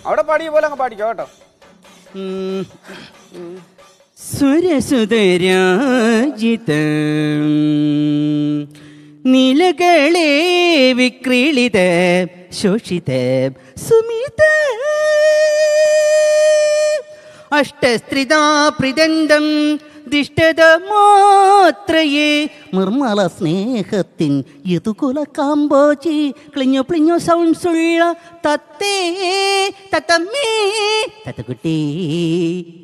അവിടെ പാടിയ പോലെ അങ്ങ് പാടിക്കോ കേട്ടോ സുരസുതരാജിത നിലകളെ വിക്രീളിത ശോഷിത സുമിത അഷ്ടസ്ത്രിതാ പ്രിദന്തം ദിഷ്ടത മാത്രയേ നിർമ്മല സ്നേഹത്തിൻ യതുകുല കാമ്പോചി ക്ലിഞ്ഞു പ്ലിഞ്ഞു സൗണ്ട്സ് ഉള്ള തത്തേ തത്തമ്മേ തത്തക്കുട്ടി